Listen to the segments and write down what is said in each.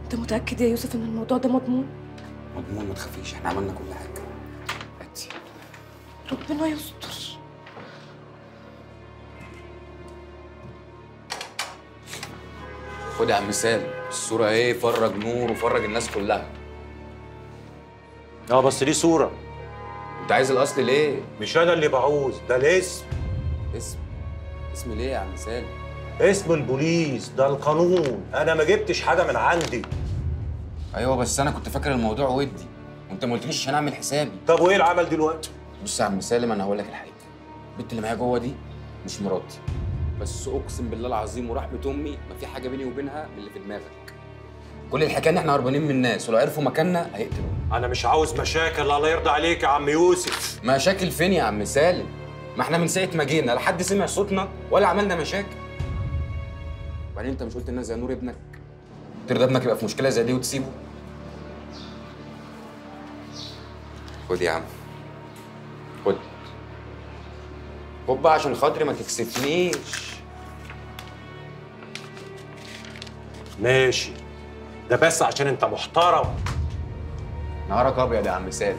انت متاكد يا يوسف ان الموضوع ده مضمون مضمون ما تخافيش احنا عملنا كل حاجه هاتي ربنا يستر خد يا عم سالم الصوره ايه فرج نور وفرج الناس كلها اه بس دي صورة انت عايز الاصل ليه مش أنا اللي بعوز ده الاسم اسم اسم ليه يا عم سالم اسم البوليس ده القانون أنا ما جبتش حاجة من عندي ايوه بس انا كنت فاكر الموضوع ودي وانت ما قلتليش عشان اعمل حسابي طب وإيه العمل دلوقتي؟ بص يا عم سالم انا هقول لك الحقيقه البنت اللي معايا جوه دي مش مراتي بس اقسم بالله العظيم ورحمه امي ما في حاجه بيني وبينها من اللي في دماغك كل الحكايه ان احنا هربانين من الناس ولو عرفوا مكاننا هيقتلونا أنا مش عاوز مشاكل الله يرضى عليك يا عم يوسف مشاكل فين يا عم سالم ما احنا من ساعه ما جينا لا حد سمع صوتنا ولا عملنا مشاكل وبعدين انت مش قلت لنا زي نور ابنك ترضى ابنك يبقى في مشكله زي دي وتسيبه خد يا عم خد خد بقى عشان خاطري ما تكسفنيش ماشي ده بس عشان أنت محترم نهارك ابيض يا عم سالم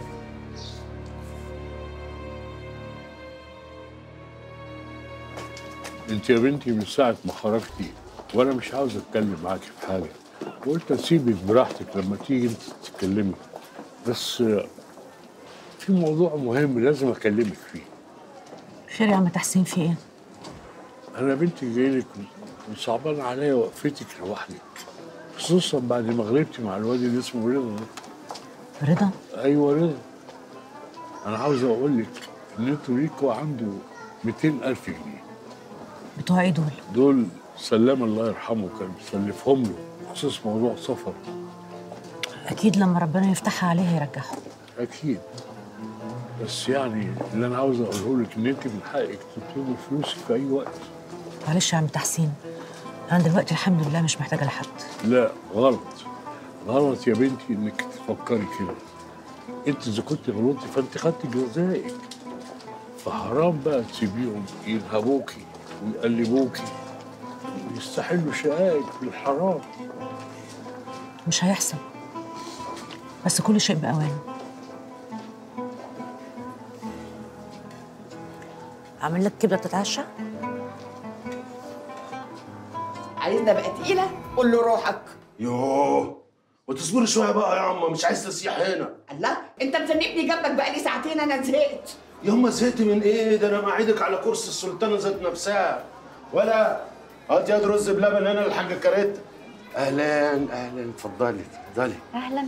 انت يا بنتي من ساعة ما خرجتي وانا مش عاوز اتكلم معاكي في حاجة قلت اسيبك براحتك لما تيجي انت تتكلمي بس آه، في موضوع مهم لازم اكلمك فيه خير يا عم تحسين في ايه؟ انا يا بنتي جايلك وصعبان عليا وقفتك لوحدك خصوصا بعد ما غلبتي مع الواد اللي اسمه رضا ده رضا ايوه رضا انا عاوز اقول لك ان انتوا ليكوا عنده 200000 جنيه بتوع ايه دول؟ دول سلام الله يرحمه كان مسلفهم له بخصوص موضوع سفر اكيد لما ربنا يفتحها عليه هيرجعهم اكيد بس يعني اللي انا عاوز اقوله لك ان انت من حقك تطلبي فلوسك في اي وقت معلش يا عم تحسين انا دلوقتي الحمد لله مش محتاجه لحد لا غلط غلط يا بنتي انك تفكري كده انت اذا كنت غلطتي فانت خدتي جزائك فحرام بقى تسيبيهم ينهبوكي ويقلبوكي ويستحلوا شقائك بالحرام مش هيحصل بس كل شيء بأوانه اعمل لك كبده تتعشى عايزنا بقى تقيله قول له روحك يوه وتصبري شويه بقى يا عم مش عايز تسيح هنا الله انت مذنبني جنبك بقالي ساعتين انا زهقت ياما زهقت من ايه ده انا مقعدك على كرسي السلطانه ذات نفسها ولا هات يد رز بلبن هنا للحاجه كاريتا اهلا اهلا اتفضلي اتفضلي اهلا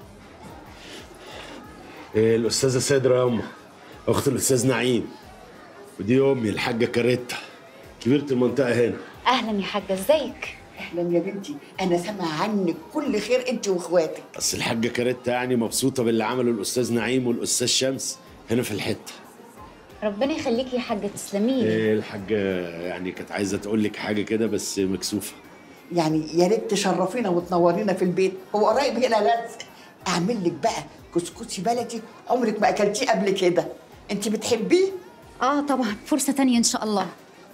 إيه الاستاذه سدرة يا امه اخت الاستاذ نعيم ودي امي الحاجه كاريتا كبيره المنطقه هنا اهلا يا حاجه ازيك اهلا يا بنتي انا سامعه عنك كل خير انت واخواتك بس الحاجه كاريتا يعني مبسوطه باللي عمله الاستاذ نعيم والاستاذ شمس هنا في الحته ربنا يخليكي يا حاجه تسلمي لي إيه الحاجه يعني كانت عايزه تقول لك حاجه كده بس مكسوفه يعني يا ريت تشرفينا وتنورينا في البيت هو قريب هنا لازق اعمل لك بقى كسكسي بلدي عمرك ما اكلتيه قبل كده انت بتحبيه اه طبعا فرصه تانية ان شاء الله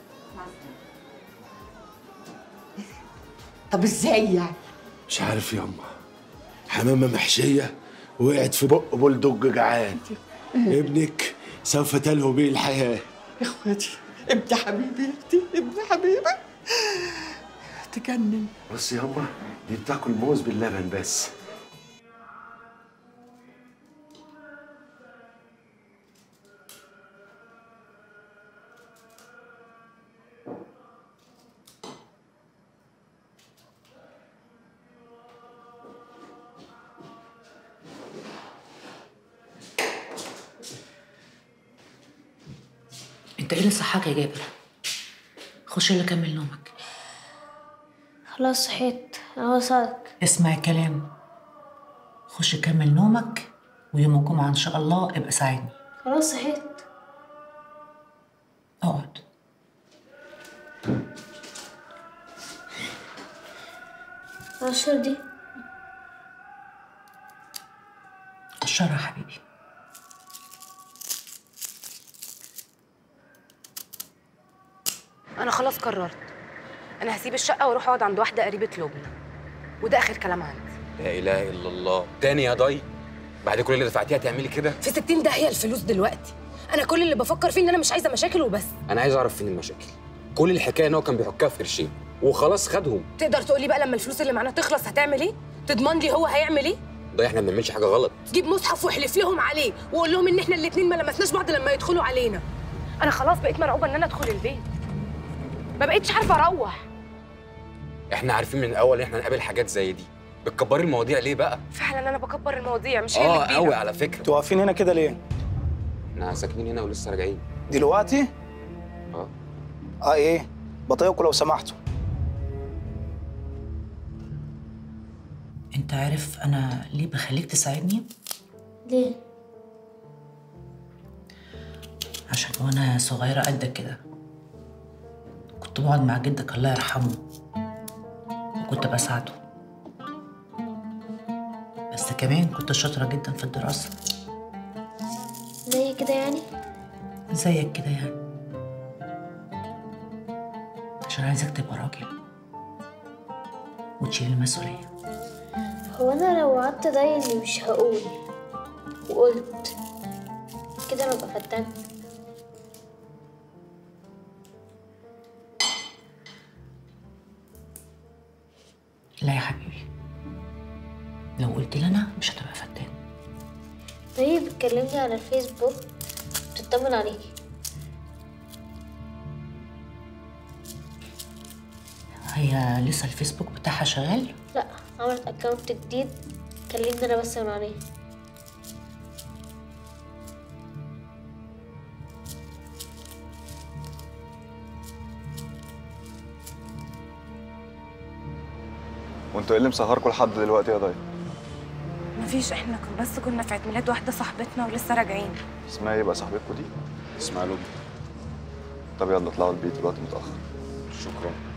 طب ازاي يعني مش عارف يا أما حمامة محشية وقعت في بق بولدوج جعان ابنك سوف تلهو به الحياة يا اخواتي ابن حبيبي يا اختي ابن حبيبي تجنن بص يا أما دي بتاكل موز باللبن بس انت ايه اللي صحاك يا جابر خش يلا كمل نومك خلاص صحيت انا وصلك اسمع الكلام خش كمل نومك ويوم الجمعه ان شاء الله ابقى ساعدني خلاص صحيت اقعد الشر دي الشر يا حبيبي انا خلاص قررت انا هسيب الشقه واروح اقعد عند واحده قريبه لبنى وده اخر كلام عندي لا اله الا الله تاني يا ضي بعد كل اللي دفعتيه هتعملي كده في 60 داهيه الفلوس دلوقتي انا كل اللي بفكر فيه ان انا مش عايزه مشاكل وبس انا عايز اعرف فين المشاكل كل الحكايه ان هو كان بيحكها في قرشين وخلاص خدهم تقدر تقول لي بقى لما الفلوس اللي معانا تخلص هتعمل ايه تضمن لي هو هيعمل ايه ضي احنا ما بنعملش حاجه غلط جيب مصحف واحلف لهم عليه وقول لهم ان احنا الاثنين ما لمسناش بعض لما يدخلوا علينا انا خلاص بقيت مرعوبه ان انا ادخل البيت ما بقيتش عارفه اروح احنا عارفين من الاول ان احنا نقابل حاجات زي دي بتكبري المواضيع ليه بقى فعلا انا بكبر المواضيع مش هي اه اللي كبيرة. قوي على فكره انتوا واقفين هنا كده ليه؟ احنا ساكنين هنا ولسه راجعين دلوقتي؟ اه اه ايه؟ بطيقكم لو سمحتوا انت عارف انا ليه بخليك تساعدني ليه؟ عشان وانا صغيره قدك كده كنت بقعد مع جدك الله يرحمه وكنت بساعده بس كمان كنت شاطره جدا في الدراسه زي كده يعني؟ زيك كده يعني عشان عايزك تبقى راجل وتشيل المسؤوليه هو انا لو قعدت ضايق اني مش هقول وقلت كده انا ابقى فتان لا يا حبيبي لو قلت لي انا مش هتبقى فتان طيب بتكلمني على الفيسبوك بتطمن عليكي هي لسه الفيسبوك بتاعها شغال لا عملت اكونت جديد كلمني انا بس من عليه وانتوا ايه اللي مسهركم لحد دلوقتي يا ضيف؟ مفيش احنا كن بس كنا في عيد ميلاد واحده صاحبتنا ولسه راجعين اسمها ايه بقى صاحبتكم دي؟ اسمع له طب يلا اطلعوا البيت الوقت متأخر شكرا